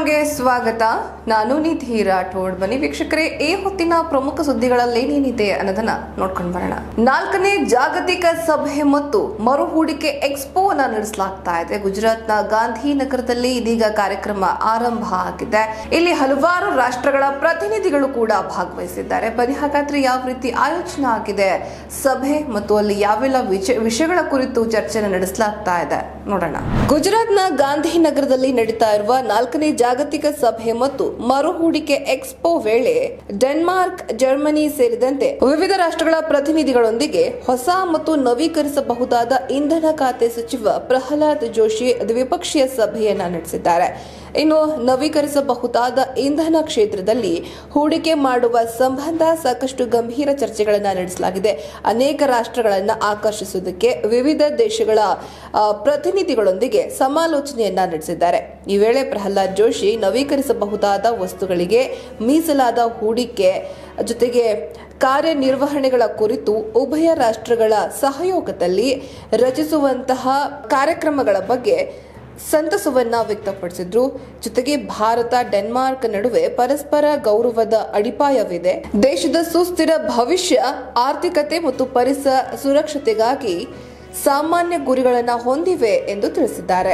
ನ್ಯೂಸ್ಗೆ ಸ್ವಾಗತ ನಾನು ನಿಧಿ ರಾಠೋಡ್ ಬನ್ನಿ ವೀಕ್ಷಕರೇ ಈ ಹೊತ್ತಿನ ಪ್ರಮುಖ ಸುದ್ದಿಗಳಲ್ಲಿ ಏನೇನಿದೆ ಅನ್ನೋದನ್ನ ನೋಡ್ಕೊಂಡು ಬರೋಣ ನಾಲ್ಕನೇ ಜಾಗತಿಕ ಸಭೆ ಮತ್ತು ಮರು ಹೂಡಿಕೆ ಎಕ್ಸ್ಪೋ ಅನ್ನ ನಡೆಸಲಾಗ್ತಾ ಇದೆ ಗುಜರಾತ್ನ ಗಾಂಧಿನಗರದಲ್ಲಿ ಇದೀಗ ಕಾರ್ಯಕ್ರಮ ಆರಂಭ ಆಗಿದೆ ಇಲ್ಲಿ ಹಲವಾರು ರಾಷ್ಟ್ರಗಳ ಪ್ರತಿನಿಧಿಗಳು ಕೂಡ ಭಾಗವಹಿಸಿದ್ದಾರೆ ಬನ್ನಿ ಹಾಗಾದ್ರೆ ಯಾವ ರೀತಿ ಆಯೋಜನೆ ಆಗಿದೆ ಸಭೆ ಮತ್ತು ಅಲ್ಲಿ ಯಾವೆಲ್ಲ ವಿಷ- ವಿಷಯಗಳ ಕುರಿತು ಚರ್ಚೆನ ನಡೆಸಲಾಗ್ತಾ ಇದೆ ನೋಡೋಣ ಗುಜರಾತ್ನ ಗಾಂಧಿನಗರದಲ್ಲಿ ನಡೀತಾ ಇರುವ ನಾಲ್ಕನೇ ಜಾಗತಿಕ ಸಭೆ ಮತ್ತು ಮರು ಹೂಡಿಕೆ ಎಕ್ಸ್ಪೋ ವೇಳೆ ಡೆನ್ಮಾರ್ಕ್ ಜರ್ಮನಿ ಸೇರಿದಂತೆ ವಿವಿಧ ರಾಷ್ಟ್ರಗಳ ಪ್ರತಿನಿಧಿಗಳೊಂದಿಗೆ ಹೊಸ ಮತ್ತು ನವೀಕರಿಸಬಹುದಾದ ಇಂಧನ ಖಾತೆ ಸಚಿವ ಪ್ರಹ್ಲಾದ್ ಜೋಶಿ ದ್ವಿಪಕ್ಷೀಯ ಸಭೆಯನ್ನ ನಡೆಸಿದ್ದಾರೆ ಇನ್ನು ನವೀಕರಿಸಬಹುದಾದ ಇಂಧನ ಕ್ಷೇತ್ರದಲ್ಲಿ ಹೂಡಿಕೆ ಮಾಡುವ ಸಂಬಂಧ ಸಾಕಷ್ಟು ಗಂಭೀರ ಚರ್ಚೆಗಳನ್ನ ನಡೆಸಲಾಗಿದೆ ಅನೇಕ ರಾಷ್ಟ್ರಗಳನ್ನ ಆಕರ್ಷಿಸುವುದಕ್ಕೆ ವಿವಿಧ ದೇಶಗಳ ಆ, ಪ್ರತಿನಿಧಿಗಳೊಂದಿಗೆ ಸಮಾಲೋಚನೆಯನ್ನ ನಡೆಸಿದ್ದಾರೆ ಈ ವೇಳೆ ಪ್ರಹ್ಲಾದ್ ಜೋಶಿ ನವೀಕರಿಸಬಹುದಾದ ವಸ್ತುಗಳಿಗೆ ಮೀಸಲಾದ ಹೂಡಿಕೆ ಜೊತೆಗೆ ಕಾರ್ಯನಿರ್ವಹಣೆಗಳ ಕುರಿತು ಉಭಯ ರಾಷ್ಟ್ರಗಳ ಸಹಯೋಗದಲ್ಲಿ ರಚಿಸುವಂತಹ ಕಾರ್ಯಕ್ರಮಗಳ ಬಗ್ಗೆ ಸಂತಸವನ್ನ ವ್ಯಕ್ತಪಡಿಸಿದ್ರು ಜೊತೆಗೆ ಭಾರತ ಡೆನ್ಮಾರ್ಕ್ ನಡುವೆ ಪರಸ್ಪರ ಗೌರವದ ಅಡಿಪಾಯವಿದೆ ದೇಶದ ಸುಸ್ಥಿರ ಭವಿಷ್ಯ ಆರ್ಥಿಕತೆ ಮತ್ತು ಪರಿಸರ ಸುರಕ್ಷತೆಗಾಗಿ ಸಾಮಾನ್ಯ ಗುರಿಗಳನ್ನು ಹೊಂದಿವೆ ಎಂದು ತಿಳಿಸಿದ್ದಾರೆ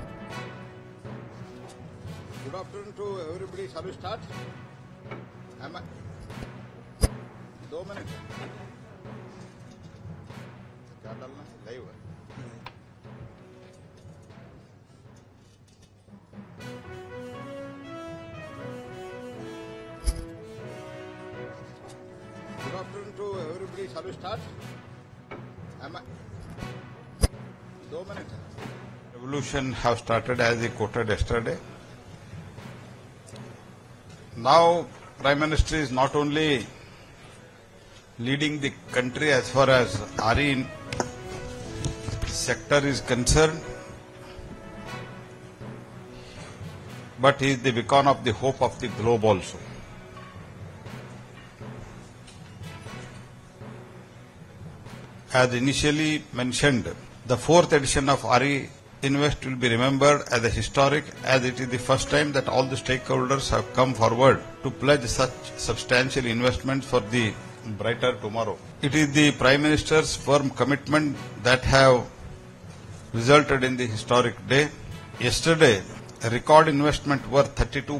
Good afternoon to everybody. Shall we start? Am I? दो मिनट क्या डालना लाइव है Good afternoon to everybody. Shall we start? Am I? दो मिनट Revolution have started as he quoted yesterday. Now, Prime Minister is not only leading the country as far as RE sector is concerned, but he is the beacon of the hope of the globe also. As initially mentioned, the fourth edition of RE Invest will be remembered as a historic as it is the first time that all the stakeholders have come forward to pledge such substantial investments for the brighter tomorrow. It is the Prime Minister's firm commitment that have resulted in the historic day. Yesterday, a record investment worth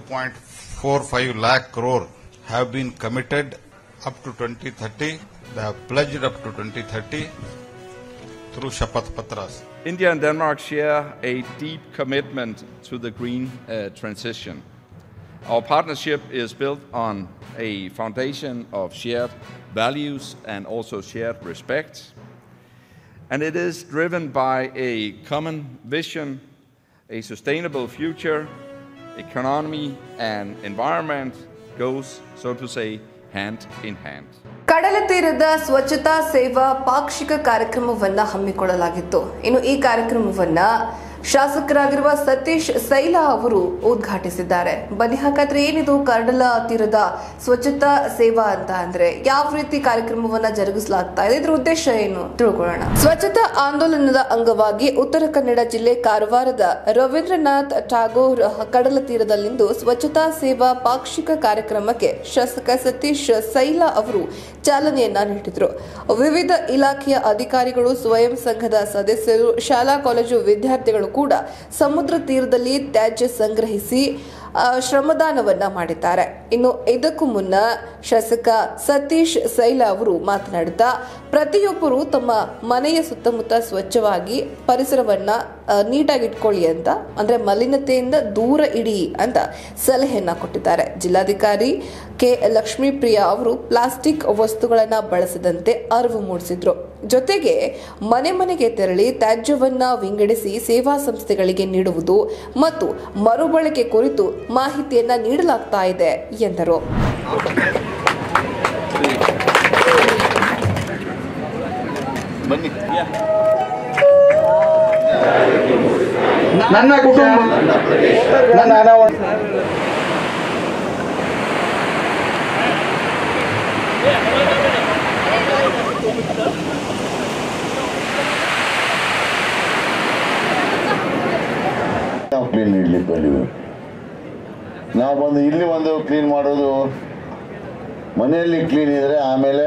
32.45 lakh crore have been committed up to 2030. They have pledged up to 2030 through Shapath Patras. India and Denmark share a deep commitment to the green uh, transition. Our partnership is built on a foundation of shared values and also shared respect. And it is driven by a common vision, a sustainable future, economy and environment goes, so to say, hand in hand. ಕಡಲ ತೀರದ ಸ್ವಚ್ಛತಾ ಸೇವಾ ಪಾಕ್ಷಿಕ ಕಾರ್ಯಕ್ರಮವನ್ನ ಹಮ್ಮಿಕೊಳ್ಳಲಾಗಿತ್ತು ಇನ್ನು ಈ ಕಾರ್ಯಕ್ರಮವನ್ನ ಶಾಸಕರಾಗಿರುವ ಸತೀಶ್ ಸೈಲಾ ಅವರು ಉದ್ಘಾಟಿಸಿದ್ದಾರೆ ಬನ್ನಿ ಹಾಗಾದ್ರೆ ಏನಿದು ಕಡಲ ತೀರದ ಸ್ವಚ್ಛತಾ ಸೇವಾ ಅಂತ ಅಂದ್ರೆ ಯಾವ ರೀತಿ ಕಾರ್ಯಕ್ರಮವನ್ನ ಜರುಗಿಸಲಾಗ್ತಾ ಇದೆ ಇದ್ರ ಉದ್ದೇಶ ಏನು ತಿಳ್ಕೊಳ್ಳೋಣ ಸ್ವಚ್ಛತಾ ಆಂದೋಲನದ ಅಂಗವಾಗಿ ಉತ್ತರ ಕನ್ನಡ ಜಿಲ್ಲೆ ಕಾರವಾರದ ರವೀಂದ್ರನಾಥ್ ಠಾಗೋರ್ ಕಡಲ ತೀರದಲ್ಲಿಂದು ಸ್ವಚ್ಛತಾ ಸೇವಾ ಪಾಕ್ಷಿಕ ಕಾರ್ಯಕ್ರಮಕ್ಕೆ ಶಾಸಕ ಸತೀಶ್ ಸೈಲಾ ಅವರು ಚಾಲನೆಯನ್ನ ನೀಡಿದರು ವಿವಿಧ ಇಲಾಖೆಯ ಅಧಿಕಾರಿಗಳು ಸ್ವಯಂ ಸಂಘದ ಸದಸ್ಯರು ಶಾಲಾ ಕಾಲೇಜು ವಿದ್ಯಾರ್ಥಿಗಳು ಕೂಡ ಸಮುದ್ರ ತೀರದಲ್ಲಿ ತ್ಯಾಜ್ಯ ಸಂಗ್ರಹಿಸಿ ಆ, ಶ್ರಮದಾನವನ್ನ ಮಾಡಿದ್ದಾರೆ ಇನ್ನು ಇದಕ್ಕೂ ಮುನ್ನ ಶಾಸಕ ಸತೀಶ್ ಸೈಲ ಅವರು ಮಾತನಾಡುತ್ತಾ ಪ್ರತಿಯೊಬ್ಬರು ತಮ್ಮ ಮನೆಯ ಸುತ್ತಮುತ್ತ ಸ್ವಚ್ಛವಾಗಿ ಪರಿಸರವನ್ನ ಆ, ನೀಟಾಗಿ ಇಟ್ಕೊಳ್ಳಿ ಅಂತ ಅಂದ್ರೆ ಮಲಿನತೆಯಿಂದ ದೂರ ಇಡಿ ಅಂತ ಸಲಹೆಯನ್ನ ಕೊಟ್ಟಿದ್ದಾರೆ ಜಿಲ್ಲಾಧಿಕಾರಿ ಕೆ ಲಕ್ಷ್ಮೀಪ್ರಿಯಾ ಅವರು ಪ್ಲಾಸ್ಟಿಕ್ ವಸ್ತುಗಳನ್ನ ಬಳಸದಂತೆ ಅರಿವು ಮೂಡಿಸಿದ್ರು ಜೊತೆಗೆ ಮನೆ ಮನೆಗೆ ತೆರಳಿ ತ್ಯಾಜ್ಯವನ್ನ ವಿಂಗಡಿಸಿ ಸೇವಾ ಸಂಸ್ಥೆಗಳಿಗೆ ನೀಡುವುದು ಮತ್ತು ಮರುಬಳಕೆ ಕುರಿತು ಮಾಹಿತಿಯನ್ನ ನೀಡಲಾಗ್ತಾ ಇದೆ ಎಂದರು ನನ್ನ ಕುಟುಂಬ ನನ್ನ ಅನಾವರಣ ನಾವು ಕ್ಲೀನ್ ಇಡ್ಲಿಕ್ಕೆ ಬಂದಿವಿ ನಾವು ಬಂದು ಇಲ್ಲಿ ಒಂದು ಕ್ಲೀನ್ ಮಾಡೋದು ಮನೆಯಲ್ಲಿ ಕ್ಲೀನ್ ಇದ್ರೆ ಆಮೇಲೆ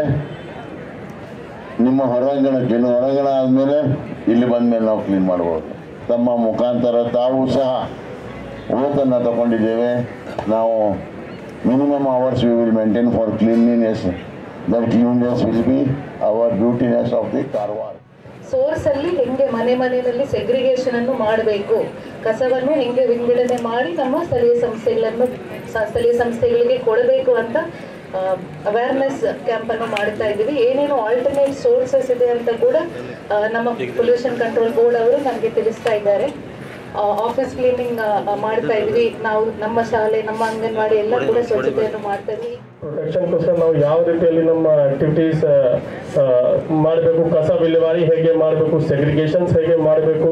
ನಿಮ್ಮ ಹೊರಾಂಗಣ ಕ್ಲೀನ್ ಹೊರಾಂಗಣ ಆದಮೇಲೆ ಇಲ್ಲಿ ಬಂದಮೇಲೆ ನಾವು ಕ್ಲೀನ್ ಮಾಡ್ಬೋದು ತಮ್ಮ ಮುಖಾಂತರ ತಾವು ಸಹ ಓತನ್ನು ತಗೊಂಡಿದ್ದೇವೆ ನಾವು minimum hours we will maintain for cleanliness that cleanliness will be our beautiness of the Karwar source ಅಲ್ಲಿ ಹೆಂಗೆ ಮನೆ ಮನೆಯಲ್ಲಿ ಸೆಗ್ರಿಗೇಷನ್ ಅನ್ನು ಮಾಡಬೇಕು ಕಸವನ್ನು ಹೆಂಗೆ ವಿಂಗಡಣೆ ಮಾಡಿ ನಮ್ಮ ಸ್ಥಳೀಯ ಸಂಸ್ಥೆಗಳನ್ನು ಸ- ಸ್ಥಳೀಯ ಸಂಸ್ಥೆಗಳಿಗೆ ಕೊಡಬೇಕು ಅಂತ ಅವೇರ್ನೆಸ್ ಕ್ಯಾಂಪ್ ಅನ್ನು ಮಾಡ್ತಾ ಇದ್ದೀವಿ ಏನೇನು ಆಲ್ಟರ್ನೇಟ್ ಸೋರ್ಸಸ್ ಇದೆ ಅಂತ ಕೂಡ ಆ, ನಮ್ಮ ಪೊಲ್ಯೂಷನ್ ಕಂಟ್ರೋಲ್ ಬೋರ್ಡ್ ಅವರು ನಮಗೆ ತಿಳಿಸ್ತಾ ಇದ್ದಾರೆ ಆಫೀಸ್ ಕ್ಲೀನಿಂಗ್ ಮಾಡ್ತಾ ಇದ್ವಿ ನಾವು ನಮ್ಮ ಶಾಲೆ ನಮ್ಮ ಅಂಗನವಾಡಿ ಎಲ್ಲ ಕೂಡ ಸ್ವಚ್ಛತೆಯನ್ನು ಮಾಡ್ತಾ ಇದ್ವಿ ಪ್ರೊಟೆಕ್ಷನ್ಗೋಸ್ಕರ ನಾವು ಯಾವ ರೀತಿಯಲ್ಲಿ ನಮ್ಮ ಆಕ್ಟಿವಿಟೀಸ್ ಮಾಡಬೇಕು ಕಸ ವಿಲೇವಾರಿ ಹೇಗೆ ಮಾಡಬೇಕು ಸೆಗ್ರಿಗೇಷನ್ಸ್ ಹೇಗೆ ಮಾಡಬೇಕು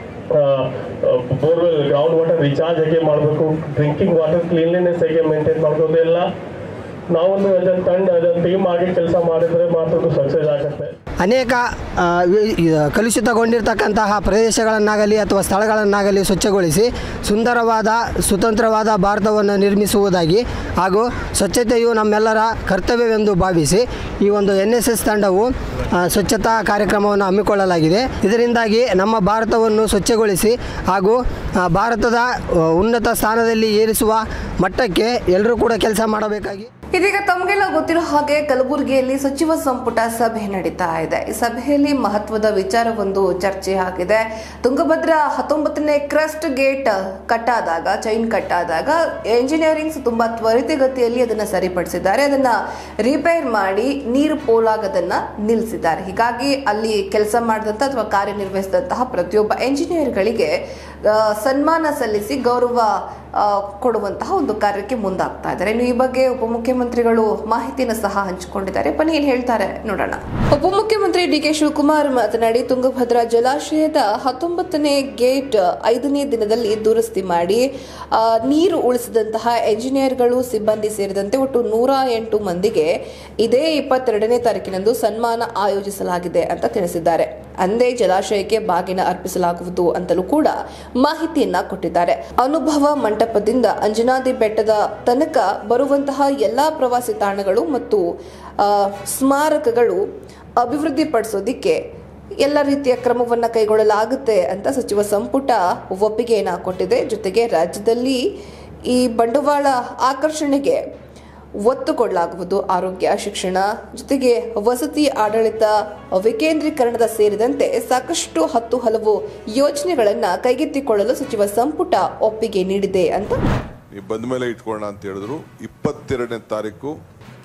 ಬೋರ್ವೆಲ್ ಗ್ರೌಂಡ್ ವಾಟರ್ ರಿಚಾರ್ಜ್ ಹೇಗೆ ಮಾಡಬೇಕು ಡ್ರಿಂಕಿಂಗ್ ವಾಟರ್ ಕ್ಲೀನ್ಲಿನೆಸ್ ಹೇಗೆ ಮೇಂಟೈನ್ ಮಾಡಬೇಕು ಎಲ್ಲ ನಾವೊಂದು ಅದನ್ನ ತಂಡ ಅದನ್ನ ಟೀಮ್ ಆಗಿ ಕೆಲಸ ಮಾಡಿದ್ರೆ ಮಾತ್ರ ಅದು ಸಕ್ಸಸ್ ಆಗುತ್ತೆ ಅನೇಕ ಆ, ವಿ- ಈ, ಕಲುಷಿತಗೊಂಡಿರ್ತಕ್ಕಂತಹ ಪ್ರದೇಶಗಳನ್ನಾಗಲಿ ಅಥವಾ ಸ್ಥಳಗಳನ್ನಾಗಲಿ ಸ್ವಚ್ಛಗೊಳಿಸಿ ಸುಂದರವಾದ ಸ್ವತಂತ್ರವಾದ ಭಾರತವನ್ನು ನಿರ್ಮಿಸುವುದಾಗಿ ಹಾಗೂ ಸ್ವಚ್ಛತೆಯು ನಮ್ಮೆಲ್ಲರ ಕರ್ತವ್ಯವೆಂದು ಭಾವಿಸಿ ಈ ಒಂದು ಎನ್ ಎಸ್ ಎಸ್ ತಂಡವು ಆ, ಸ್ವಚ್ಛತಾ ಕಾರ್ಯಕ್ರಮವನ್ನು ಹಮ್ಮಿಕೊಳ್ಳಲಾಗಿದೆ ಇದರಿಂದಾಗಿ ನಮ್ಮ ಭಾರತವನ್ನು ಸ್ವಚ್ಛಗೊಳಿಸಿ ಹಾಗೂ ಆ, ಭಾರತದ ಆ, ಉನ್ನತ ಸ್ಥಾನದಲ್ಲಿ ಏರಿಸುವ ಮಟ್ಟಕ್ಕೆ ಎಲ್ಲರೂ ಕೂಡ ಕೆಲಸ ಮಾಡಬೇಕಾಗಿ ಇದೀಗ ತಮಗೆಲ್ಲ ಗೊತ್ತಿರೋ ಹಾಗೆ ಕಲಬುರಗಿಯಲ್ಲಿ ಸಚಿವ ಸಂಪುಟ ಸಭೆ ನಡೀತಾ ಇದೆ ಈ ಸಭೆಯಲ್ಲಿ ಮಹತ್ವದ ವಿಚಾರವೊಂದು ಚರ್ಚೆ ಆಗಿದೆ ತುಂಗಭದ್ರಾ ಹತ್ತೊಂಬತ್ತನೇ ಕ್ರಸ್ಟ್ ಗೇಟ್ ಕಟ್ಟಾದಾಗ ಚೈನ್ ಕಟ್ಟಾದಾಗ ಎಂಜಿನಿಯರಿಂಗ್ಸ್ ತುಂಬಾ ತ್ವರಿತಗತಿಯಲ್ಲಿ ಅದನ್ನ ಸರಿಪಡಿಸಿದ್ದಾರೆ ಅದನ್ನ ರಿಪೇರ್ ಮಾಡಿ ನೀರು ಪೋಲಾಗದನ್ನ ನಿಲ್ಲಿಸಿದ್ದಾರೆ ಹೀಗಾಗಿ ಅಲ್ಲಿ ಕೆಲಸ ಮಾಡಿದಂತ ಅಥವಾ ಕಾರ್ಯನಿರ್ವಹಿಸಿದಂತಹ ಪ್ರತಿಯೊಬ್ಬ ಎಂಜಿನಿಯರ್ಗಳಿಗೆ ಆ, ಸನ್ಮಾನ ಸಲ್ಲಿಸಿ ಗೌರವ ಆ, ಕೊಡುವಂತಹ ಒಂದು ಕಾರ್ಯಕ್ಕೆ ಮುಂದಾಗ್ತಾ ಇದ್ದಾರೆ ಇನ್ನು ಈ ಬಗ್ಗೆ ಉಪಮುಖ್ಯಮಂತ್ರಿಗಳು ಮಾಹಿತಿಯನ್ನು ಸಹ ಹಂಚಿಕೊಂಡಿದ್ದಾರೆ ಬನ್ನಿ ಏನ್ ಹೇಳ್ತಾರೆ ನೋಡೋಣ ಉಪಮುಖ್ಯಮಂತ್ರಿ ಡಿ ಕೆ ಶಿವಕುಮಾರ್ ಮಾತನಾಡಿ ತುಂಗಭದ್ರಾ ಜಲಾಶಯದ ಹತ್ತೊಂಬತ್ತನೇ ಗೇಟ್ ಐದನೇ ದಿನದಲ್ಲಿ ದುರಸ್ತಿ ಮಾಡಿ ಆ, ನೀರು ಉಳಿಸಿದಂತಹ ಎಂಜಿನಿಯರ್ಗಳು ಸಿಬ್ಬಂದಿ ಸೇರಿದಂತೆ ಒಟ್ಟು ನೂರ ಎಂಟು ಮಂದಿಗೆ ಇದೇ ಇಪ್ಪತ್ತೆರಡನೇ ತಾರೀಕಿನಂದು ಸನ್ಮಾನ ಆಯೋಜಿಸಲಾಗಿದೆ ಅಂತ ತಿಳಿಸಿದ್ದಾರೆ ಅಂದೇ ಜಲಾಶಯಕ್ಕೆ ಬಾಗಿನ ಅರ್ಪಿಸಲಾಗುವುದು ಅಂತಲೂ ಕೂಡ ಮಾಹಿತಿಯನ್ನ ಕೊಟ್ಟಿದ್ದಾರೆ ಅನುಭವ ಮಂಟಪದಿಂದ ಅಂಜನಾದಿ ಬೆಟ್ಟದ ತನಕ ಬರುವಂತಹ ಎಲ್ಲಾ ಪ್ರವಾಸಿ ತಾಣಗಳು ಮತ್ತು ಆ, ಸ್ಮಾರಕಗಳು ಅಭಿವೃದ್ಧಿಪಡಿಸೋದಿಕ್ಕೆ ಎಲ್ಲ ರೀತಿಯ ಕ್ರಮವನ್ನು ಕೈಗೊಳ್ಳಲಾಗುತ್ತೆ ಅಂತ ಸಚಿವ ಸಂಪುಟ ಒಪ್ಪಿಗೆಯನ್ನ ಕೊಟ್ಟಿದೆ ಜೊತೆಗೆ ರಾಜ್ಯದಲ್ಲಿ ಈ ಬಂಡವಾಳ ಆಕರ್ಷಣೆಗೆ ಒತ್ತು ಕೊಡಲಾಗುವುದು ಆರೋಗ್ಯ ಶಿಕ್ಷಣ ಜೊತೆಗೆ ವಸತಿ ಆಡಳಿತ ವಿಕೇಂದ್ರೀಕರಣದ ಸೇರಿದಂತೆ ಸಾಕಷ್ಟು ಹತ್ತು ಹಲವು ಯೋಜನೆಗಳನ್ನ ಕೈಗೆತ್ತಿಕೊಳ್ಳಲು ಸಚಿವ ಸಂಪುಟ ಒಪ್ಪಿಗೆ ನೀಡಿದೆ ಅಂತ ನೀವು ಬಂದ ಮೇಲೆ ಇಟ್ಕೊಳ್ಳೋಣ ಅಂತ ಹೇಳಿದ್ರು ಇಪ್ಪತ್ತೆರಡನೇ ತಾರೀಕು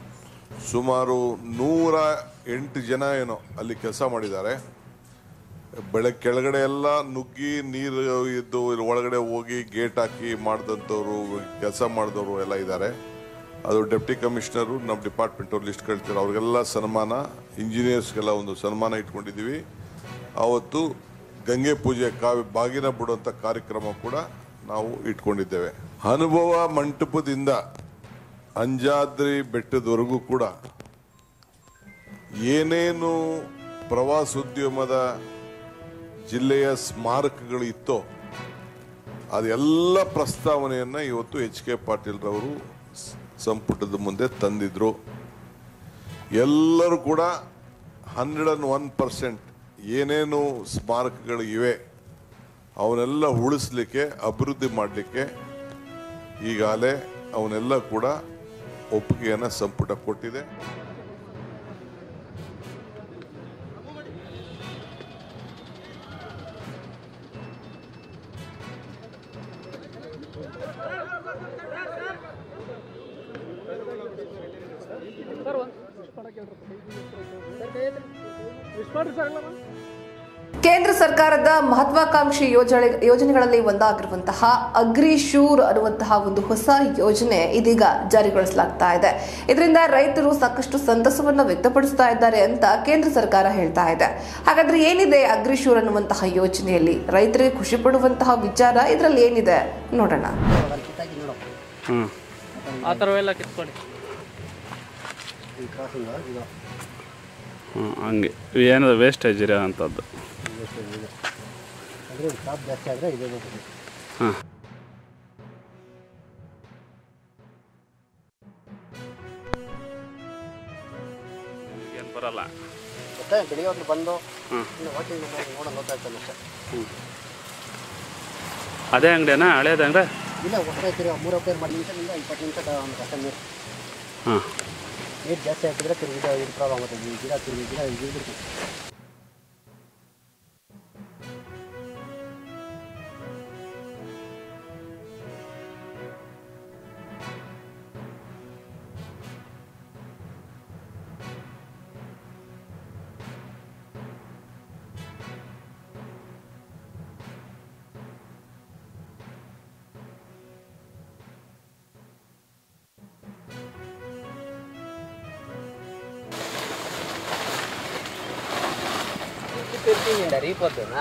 ಸುಮಾರು ನೂರ ಎಂಟು ಜನ ಏನೋ ಅಲ್ಲಿ ಕೆಲಸ ಮಾಡಿದ್ದಾರೆ ಬೆಳಗ್ಗೆ ಕೆಳಗಡೆ ಎಲ್ಲ ನುಗ್ಗಿ ನೀರು ಇದ್ದು ಇಲ್ಲಿ ಒಳಗಡೆ ಹೋಗಿ ಗೇಟ್ ಹಾಕಿ ಮಾಡಿದಂಥವ್ರು ಕೆಲಸ ಮಾಡಿದವರು ಎಲ್ಲ ಇದ್ದಾರೆ ಅದು ಡೆಪ್ಟಿ ಕಮಿಷನರು ನಮ್ಮ ಡಿಪಾರ್ಟ್ಮೆಂಟ್ ಅವ್ರು ಲಿಸ್ಟ್ ಕಳ್ತಾರೆ ಅವ್ರಿಗೆಲ್ಲ ಸನ್ಮಾನ ಇಂಜಿನಿಯರ್ಸ್ಗೆಲ್ಲ ಒಂದು ಸನ್ಮಾನ ಇಟ್ಕೊಂಡಿದ್ದೀವಿ ಆವತ್ತು ಗಂಗೆ ಪೂಜೆ ಕಾವಿ ಬಾಗಿನ ಬಿಡುವಂಥ ಕಾರ್ಯಕ್ರಮ ಕೂಡ ನಾವು ಇಟ್ಕೊಂಡಿದ್ದೇವೆ ಅನುಭವ ಮಂಟಪದಿಂದ ಅಂಜಾದ್ರಿ ಬೆಟ್ಟದವರೆಗೂ ಕೂಡ ಏನೇನು ಪ್ರವಾಸೋದ್ಯಮದ ಜಿಲ್ಲೆಯ ಸ್ಮಾರಕಗಳು ಇತ್ತೋ ಅದೆಲ್ಲ ಪ್ರಸ್ತಾವನೆಯನ್ನ ಇವತ್ತು ಎಚ್ ಕೆ ಪಾಟೀಲ್ ರವರು ಸ್- ಸಂಪುಟದ ಮುಂದೆ ತಂದಿದ್ರು ಎಲ್ಲರೂ ಕೂಡ ಹಂಡ್ರೆಡ್ ಅಂಡ್ ಒನ್ ಪರ್ಸೆಂಟ್ ಏನೇನು ಸ್ಮಾರಕಗಳು ಇವೆ ಅವನ್ನೆಲ್ಲ ಉಳಿಸ್ಲಿಕ್ಕೆ ಅಭಿವೃದ್ಧಿ ಮಾಡಲಿಕ್ಕೆ ಈಗಾಗಲೇ ಅವನ್ನೆಲ್ಲ ಕೂಡ ಒಪ್ಪಿಗೆಯನ್ನು ಸಂಪುಟ ಕೊಟ್ಟಿದೆ ಕೇಂದ್ರ ಸರ್ಕಾರದ ಮಹತ್ವಾಕಾಂಕ್ಷಿ ಯೋಜನೆ ಯೋಜನೆಗಳಲ್ಲಿ ಒಂದಾಗಿರುವಂತಹ ಅಗ್ರಿ ಶೂರ್ ಅನ್ನುವಂತಹ ಒಂದು ಹೊಸ ಯೋಜನೆ ಇದೀಗ ಜಾರಿಗೊಳಿಸಲಾಗ್ತಾ ಇದೆ ಇದರಿಂದ ರೈತರು ಸಾಕಷ್ಟು ಸಂತಸವನ್ನ ವ್ಯಕ್ತಪಡಿಸ್ತಾ ಇದ್ದಾರೆ ಅಂತ ಕೇಂದ್ರ ಸರ್ಕಾರ ಹೇಳ್ತಾ ಇದೆ ಹಾಗಾದ್ರೆ ಏನಿದೆ ಅಗ್ರಿ ಶೂರ್ ಅನ್ನುವಂತಹ ಯೋಜನೆಯಲ್ಲಿ ರೈತರಿಗೆ ಖುಷಿ ಪಡುವಂತಹ ವಿಚಾರ ಇದರಲ್ಲಿ ಏನಿದೆ ನೋಡೋಣ ಆ ಥರವೆಲ್ಲ ಕಿತ್ಕೊಳ್ಳಿ ಹ್ಞೂ ಹಂಗೆ ಏನದು ವೇಸ್ಟೇಜ್ ಇರೋ ಅಂಥದ್ದು ಹಾಂ ಬರಲ್ಲ ಮತ್ತೆ ಬೆಳಿಗ್ಗೆ ಹೊತ್ತು ಬಂದು ಹ್ಮ್. ಇನ್ನು ವಾಕಿಂಗ್ ನೋಡೋಣ ಗೊತ್ತಾಗ್ತದೆ ಅಷ್ಟೇ ಹ್ಞೂ ಅದೇ ಅಂಗಡಿನಾ ಹಳೇದು ಅಂಗಡಿ ಇಲ್ಲ ಹೊಸ ತಿರುಗಿ ಮೂರು ರೂಪಾಯಿ ಮಾಡಿ ನಿಮಿಷದಿಂದ ಇಪ್ಪತ್ತು ನಿಮಿಷ ಒಂದು ಕಷ್ಟ ನೀರು ಹಾಂ ನೀರು ಜಾಸ್ತಿ ಹಾಕಿದ್ರೆ ತಿರುಗಿ ಗಿಡ ಇದು ಪ್ರಾಬ್ಲಮ್ ಆಗುತ್ತೆ ಈ ಗಿಡ ತಿರುಗಿ ಗಿಡ ಇದು ಬಿಡ್ತೀವಿ ರೀಪೊದ್ದುನಾ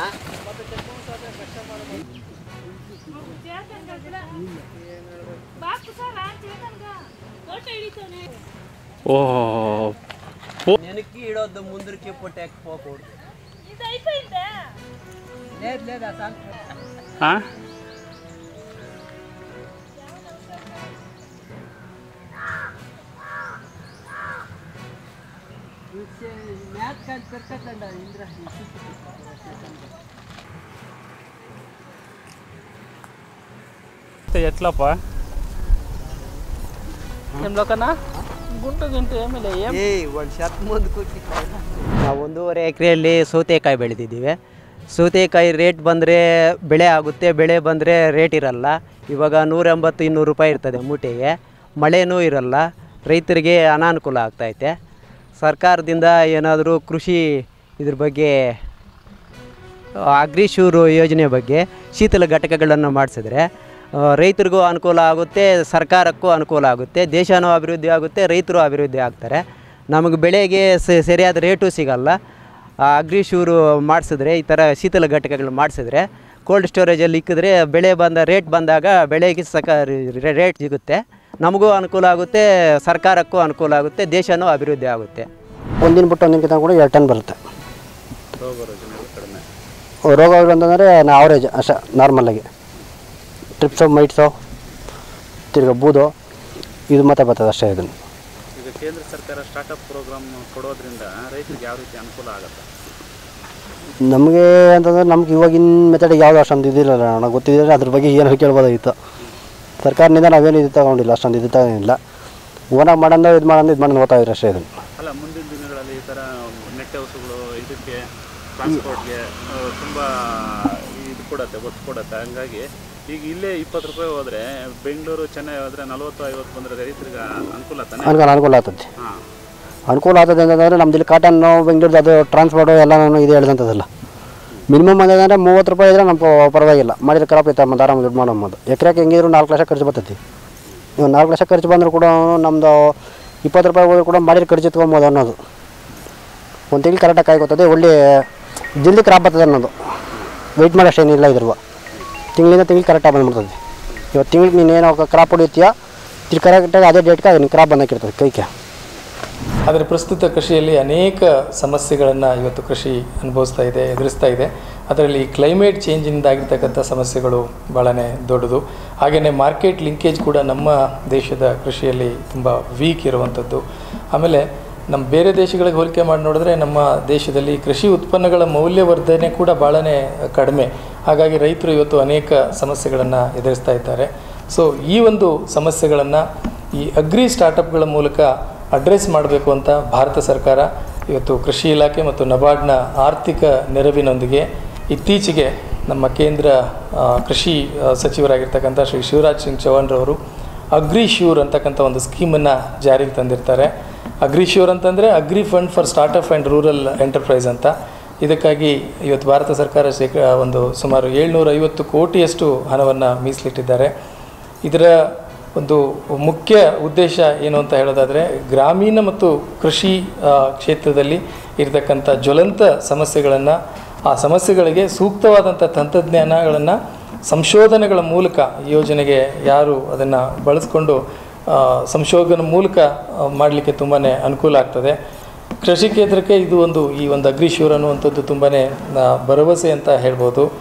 ಓಹೋ వెనక్కి ఇడొద్దు ముందరికి పొట్టేకపోకూడదు లేదు లేదు అసలు ಹಾಂ మ్యాథ్ కాదు పెరకట్లండి ఇంద్ర ఎట్లప్ప ఏం లోకన్నా గుంట గింట ఏమీ లే ఏం ಏ ಒಂದು ಶತ್ ಮುಂದಕ್ಕೆ ನಾವು ಒಂದೂವರೆ ಎಕರೆಯಲ್ಲಿ ಸೌತೆಕಾಯಿ ಬೆಳೆದಿದ್ದೀವಿ ಸೌತೆಕಾಯಿ ರೇಟ್ ಬಂದರೆ ಬೆಳೆ ಆಗುತ್ತೆ ಬೆಳೆ ಬಂದರೆ ರೇಟ್ ಇರಲ್ಲ ಇವಾಗ ನೂರ ಎಂಬತ್ತು ಇನ್ನೂರು ರೂಪಾಯಿ ಇರ್ತದೆ ಮೂಟೆಗೆ ಮಳೆನೂ ಇರಲ್ಲ ರೈತರಿಗೆ ಅನಾನುಕೂಲ ಆಗ್ತೈತೆ ಸರ್ಕಾರದಿಂದ ಏನಾದರೂ ಕೃಷಿ ಇದ್ರ ಬಗ್ಗೆ ಅಗ್ರಿಶೂರು ಯೋಜನೆ ಬಗ್ಗೆ ಶೀತಲ ಘಟಕಗಳನ್ನು ಮಾಡಿಸಿದ್ರೆ ಆ, ರೈತರಿಗೂ ಅನುಕೂಲ ಆಗುತ್ತೆ ಸರ್ಕಾರಕ್ಕೂ ಅನುಕೂಲ ಆಗುತ್ತೆ ದೇಶನೂ ಅಭಿವೃದ್ಧಿ ಆಗುತ್ತೆ ರೈತರು ಅಭಿವೃದ್ಧಿ ಆಗ್ತಾರೆ ನಮಗೆ ಬೆಳೆಗೆ ಸ- ಸರಿಯಾದ ರೇಟು ಸಿಗಲ್ಲ ಆ ಅಗ್ರಿಶೂರು ಮಾಡಿಸಿದ್ರೆ ಈ ಥರ ಶೀತಲ ಘಟಕಗಳು ಮಾಡಿಸಿದ್ರೆ ಕೋಲ್ಡ್ ಸ್ಟೋರೇಜಲ್ಲಿ ಇಕ್ಕಿದ್ರೆ ಬೆಳೆ ಬಂದ ರೇಟ್ ಬಂದಾಗ ಬೆಳೆಗೆ ಸಕ ರೇಟ್ ಸಿಗುತ್ತೆ ನಮಗೂ ಅನುಕೂಲ ಆಗುತ್ತೆ ಸರ್ಕಾರಕ್ಕೂ ಅನುಕೂಲ ಆಗುತ್ತೆ ದೇಶನೂ ಅಭಿವೃದ್ಧಿ ಆಗುತ್ತೆ ಒಂದಿನ ಬಿಟ್ಟು ಒಂದಿನ ಕೂಡ ಎರಡು ಟನ್ ಬರುತ್ತೆ ರೋಗ ರುಜಿನಗಳು ಕಡಿಮೆ ರೋಗಗಳು ಅಂತಂದರೆ ಆವ್ರೇಜ್ ಅಷ್ಟೇ ನಾರ್ಮಲಾಗಿ ಟ್ರಿಪ್ಸು ಮೈಟ್ಸು ತಿರ್ಗಿ ಬೂದು ಇದು ಮತ್ತೆ ಬರ್ತದೆ ಅಷ್ಟೇ ಇದನ್ನು ಈಗ ಕೇಂದ್ರ ಸರ್ಕಾರ ಸ್ಟಾರ್ಟಪ್ ಪ್ರೋಗ್ರಾಮ್ ಕೊಡೋದ್ರಿಂದ ರೈತರಿಗೆ ಯಾವ ರೀತಿ ಅನುಕೂಲ ಆಗುತ್ತೆ ನಮಗೆ ಅಂತಂದ್ರೆ ನಮ್ಗೆ ಇವಾಗಿನ ಮೆಥಡಿಗೆ ಯಾವುದು ಅಷ್ಟೊಂದು ಇದಿಲ್ಲ ನನಗೆ ಗೊತ್ತಿದ್ದರೆ ಅದ್ರ ಬಗ್ಗೆ ಏನಾದ್ರು ಕೇಳ್ಬೋದಾಗಿತ್ತು ಸರ್ಕಾರದಿಂದ ನಾವೇನು ಇದು ತಗೊಂಡಿಲ್ಲ ಅಷ್ಟೊಂದು ಇದು ತಗೊಂಡಿಲ್ಲ ಓನಾಗಿ ಮಾಡೋದು ಇದು ಮಾಡೋದು ಇದು ಮಾಡೋದು ಓದ್ತಾ ಇದ್ರೆ ಅಷ್ಟೇ ಇದನ್ನು ಅಲ್ಲ ಮುಂದಿನ ದಿನಗಳಲ್ಲಿ ಈ ಥರ ನೆಟ್ ಹೌಸ್ಗಳು ಇದಕ್ಕೆ ಟ್ರಾನ್ಸ್ಪೋರ್ಟ್ಗೆ ತುಂಬ ಇದು ಕೊಡತ್ತೆ ಒತ್ತು ಕೊಡತ್ತೆ ಹಂಗಾಗಿ ಈಗ ಇಲ್ಲೇ ಇಪ್ಪತ್ತು ರೂಪಾಯಿ ಹೋದರೆ ಬೆಂಗಳೂರು ಚೆನ್ನೈ ಹೋದರೆ ನಲ್ವತ್ತು ಐವತ್ತು ಬಂದರೆ ರೈತರಿಗೆ ಅನುಕೂಲ ತಾನೆ ಅನುಕೂಲ ಅನುಕೂಲ ಆಗ್ತದೆ ಹಾಂ ಅನುಕೂಲ ಆಗ್ತದೆ ಅಂತಂದರೆ ನಮ್ದು ಇಲ್ಲಿ ಕಾಟನ್ನು ಬೆಂಗಳೂರು ಅದು ಟ್ರಾನ್ಸ್ಪೋರ್ಟು ಎಲ್ಲ ನಾನು ಇದು ಹೇಳ್ದಂಥದ್ದಲ್ಲ ಮಿನಿಮಮ್ ಅಂತಂದರೆ ಮೂವತ್ತು ರೂಪಾಯಿ ಇದ್ರೆ ನಮ್ಗೆ ಪರವಾಗಿಲ್ಲ ಮಾಡಿದ್ರೆ ಕ್ರಾಪ್ ಇತ್ತು ಮತ್ತು ಆರಾಮ ದುಡ್ಡು ಮಾಡ್ಬೋದು ಎಕರೆಗೆ ಹೆಂಗಿದ್ರು ನಾಲ್ಕು ಲಕ್ಷ ಖರ್ಚು ಬರ್ತೈತಿ ಇವಾಗ ನಾಲ್ಕು ಲಕ್ಷ ಖರ್ಚು ಬಂದರೂ ಕೂಡ ನಮ್ಮದು ಇಪ್ಪತ್ತು ರೂಪಾಯಿ ಹೋದ್ರು ಕೂಡ ಮಾಡಿದ್ರೆ ಖರ್ಚು ಎತ್ಕೊಬೋದು ಅನ್ನೋದು ಒಂದು ತಿಂಗಳು ಕರೆಕ್ಟಾಗಿ ಕಾಯ್ಕೊತದೆ ಒಳ್ಳೆ ಜಲ್ದಿ ಕ್ರಾಪ್ ಬರ್ತದೆ ಅನ್ನೋದು ವೆಯ್ಟ್ ಮಾಡೋಷ್ಟು ಏನಿಲ್ಲ ಇದ್ರುವ ತಿಂಗಳಿಂದ ತಿಂಗಳು ಕರೆಕ್ಟಾಗಿ ಬಂದ್ಬಿಡ್ತದೆ ಇವತ್ತು ತಿಂಗಳಿಗೆ ನೀನೇನು ಕ್ರಾಪ್ ಹೊಡಿತೀಯ ತಿರ್ಗಿ ಕರೆಕ್ಟಾಗಿ ಅದೇ ಡೇಟ್ಗೆ ನೀನು ಕ್ರಾಪ್ ಬಂದಾಕಿರ್ತದೆ ಕೈಗೆ ಆದರೆ ಪ್ರಸ್ತುತ ಕೃಷಿಯಲ್ಲಿ ಅನೇಕ ಸಮಸ್ಯೆಗಳನ್ನು ಇವತ್ತು ಕೃಷಿ ಅನುಭವಿಸ್ತಾ ಇದೆ ಎದುರಿಸ್ತಾ ಇದೆ ಅದರಲ್ಲಿ ಕ್ಲೈಮೇಟ್ ಚೇಂಜಿಂದಾಗಿರ್ತಕ್ಕಂಥ ಸಮಸ್ಯೆಗಳು ಭಾಳನೇ ದೊಡ್ಡದು ಹಾಗೆಯೇ ಮಾರ್ಕೆಟ್ ಲಿಂಕೇಜ್ ಕೂಡ ನಮ್ಮ ದೇಶದ ಕೃಷಿಯಲ್ಲಿ ತುಂಬ ವೀಕ್ ಇರುವಂಥದ್ದು ಆಮೇಲೆ ನಮ್ಮ ಬೇರೆ ದೇಶಗಳಿಗೆ ಹೋಲಿಕೆ ಮಾಡಿ ನೋಡಿದ್ರೆ ನಮ್ಮ ದೇಶದಲ್ಲಿ ಕೃಷಿ ಉತ್ಪನ್ನಗಳ ಮೌಲ್ಯವರ್ಧನೆ ಕೂಡ ಭಾಳನೇ ಕಡಿಮೆ ಹಾಗಾಗಿ ರೈತರು ಇವತ್ತು ಅನೇಕ ಸಮಸ್ಯೆಗಳನ್ನು ಎದುರಿಸ್ತಾ ಇದ್ದಾರೆ ಸೊ ಈ ಒಂದು ಸಮಸ್ಯೆಗಳನ್ನು ಈ ಅಗ್ರಿ ಸ್ಟಾರ್ಟಪ್ಗಳ ಮೂಲಕ ಅಡ್ರೆಸ್ ಮಾಡಬೇಕು ಅಂತ ಭಾರತ ಸರ್ಕಾರ ಇವತ್ತು ಕೃಷಿ ಇಲಾಖೆ ಮತ್ತು ನಬಾರ್ಡ್ನ ಆರ್ಥಿಕ ನೆರವಿನೊಂದಿಗೆ ಇತ್ತೀಚೆಗೆ ನಮ್ಮ ಕೇಂದ್ರ ಆ, ಕೃಷಿ ಆ, ಸಚಿವರಾಗಿರ್ತಕ್ಕಂಥ ಶ್ರೀ ಶಿವರಾಜ್ ಸಿಂಗ್ ಚೌಹಾಣ್ರವರು ಅಗ್ರಿ ಶ್ಯೂರ್ ಅಂತಕ್ಕಂಥ ಒಂದು ಸ್ಕೀಮನ್ನು ಜಾರಿಗೆ ತಂದಿರ್ತಾರೆ ಅಗ್ರಿ ಶ್ಯೂರ್ ಅಂತಂದರೆ agri fund for startup and rural enterprise ಅಂತ ಇದಕ್ಕಾಗಿ ಇವತ್ತು ಭಾರತ ಸರ್ಕಾರ ಶೇಕ ಒಂದು ಸುಮಾರು ಏಳ್ನೂರ ಐವತ್ತು ಕೋಟಿಯಷ್ಟು ಹಣವನ್ನು ಮೀಸಲಿಟ್ಟಿದ್ದಾರೆ ಇದರ ಒಂದು ಮುಖ್ಯ ಉದ್ದೇಶ ಏನು ಅಂತ ಹೇಳೋದಾದರೆ ಗ್ರಾಮೀಣ ಮತ್ತು ಕೃಷಿ ಆ, ಕ್ಷೇತ್ರದಲ್ಲಿ ಇರತಕ್ಕಂಥ ಜ್ವಲಂತ ಸಮಸ್ಯೆಗಳನ್ನು ಆ ಸಮಸ್ಯೆಗಳಿಗೆ ಸೂಕ್ತವಾದಂಥ ತಂತ್ರಜ್ಞಾನಗಳನ್ನು ಸಂಶೋಧನೆಗಳ ಮೂಲಕ ಈ ಯೋಜನೆಗೆ ಯಾರು ಅದನ್ನು ಬಳಸ್ಕೊಂಡು ಆ, ಸಂಶೋಧನೆ ಮೂಲಕ ಮಾಡಲಿಕ್ಕೆ ತುಂಬಾ ಅನುಕೂಲ ಆಗ್ತದೆ ಕೃಷಿ ಕ್ಷೇತ್ರಕ್ಕೆ ಇದು ಒಂದು ಈ ಒಂದು ಅಗ್ರಿಶ್ಯೂರ್ ಅನ್ನುವಂಥದ್ದು ತುಂಬಾ ಭರವಸೆ ಅಂತ ಹೇಳ್ಬೋದು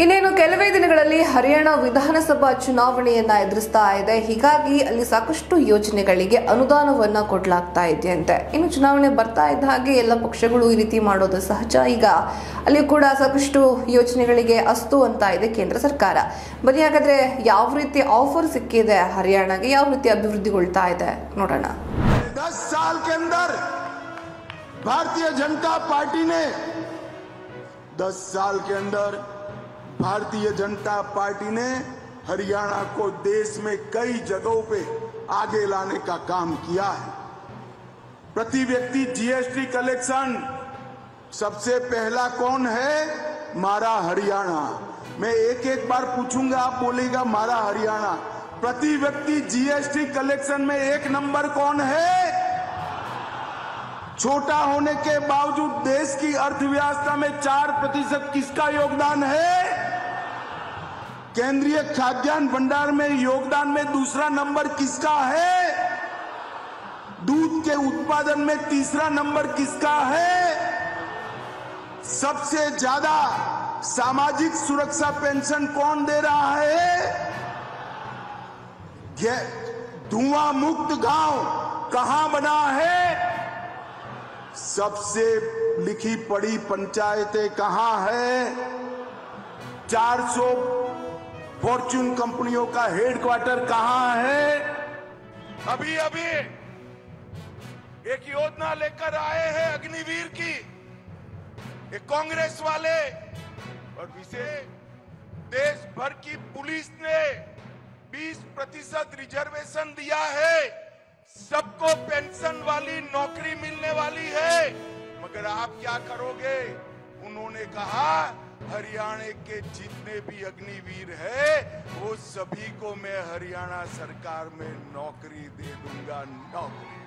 ಇನ್ನೇನು ಕೆಲವೇ ದಿನಗಳಲ್ಲಿ ಹರಿಯಾಣ ವಿಧಾನಸಭಾ ಚುನಾವಣೆಯನ್ನ ಎದುರಿಸ್ತಾ ಇದೆ ಹೀಗಾಗಿ ಅಲ್ಲಿ ಸಾಕಷ್ಟು ಯೋಜನೆಗಳಿಗೆ ಅನುದಾನವನ್ನ ಕೊಡ್ಲಾಗ್ತಾ ಇದೆಯಂತೆ ಇನ್ನು ಚುನಾವಣೆ ಬರ್ತಾ ಇದ್ದ ಹಾಗೆ ಎಲ್ಲ ಪಕ್ಷಗಳು ಈ ರೀತಿ ಮಾಡೋದು ಸಹಜ ಈಗ ಅಲ್ಲಿ ಕೂಡ ಸಾಕಷ್ಟು ಯೋಜನೆಗಳಿಗೆ ಅಸ್ತು ಅಂತ ಇದೆ ಕೇಂದ್ರ ಸರ್ಕಾರ ಬನ್ನಿ ಹಾಗಾದ್ರೆ ಯಾವ ರೀತಿ ಆಫರ್ ಸಿಕ್ಕಿದೆ ಹರಿಯಾಣಗೆ ಯಾವ ರೀತಿ ಅಭಿವೃದ್ಧಿಗೊಳ್ತಾ ಇದೆ ನೋಡೋಣ दस साल के अंदर भारतीय जनता पार्टी ने दस साल के अंदर भारतीय जनता पार्टी ने हरियाणा को देश में कई जगहों पे आगे लाने का काम किया है प्रति व्यक्ति जीएसटी कलेक्शन सबसे पहला कौन है मारा हरियाणा मैं एक एक बार पूछूंगा आप बोलेगा मारा हरियाणा प्रति व्यक्ति जीएसटी कलेक्शन में एक नंबर कौन है छोटा होने के बावजूद देश की अर्थव्यवस्था में चार प्रतिशत किसका योगदान है केंद्रीय खाद्यान्न भंडार में योगदान में दूसरा नंबर किसका है दूध के उत्पादन में तीसरा नंबर किसका है सबसे ज्यादा सामाजिक सुरक्षा पेंशन कौन दे रहा है धुआं मुक्त गांव कहां बना है सबसे लिखी पढ़ी पंचायतें कहां है 400 फॉर्च्यून कंपनियों का हेडक्वार्टर कहां है अभी अभी एक योजना लेकर आए हैं अग्निवीर की एक कांग्रेस वाले और विशेष देश भर की पुलिस ने 20 प्रतिशत रिजर्वेशन दिया है सबको पेंशन वाली नौकरी मिलने वाली है मगर आप क्या करोगे उन्होंने कहा हरियाणा के जितने भी अग्निवीर है वो सभी को मैं हरियाणा सरकार में नौकरी दे दूंगा नौकरी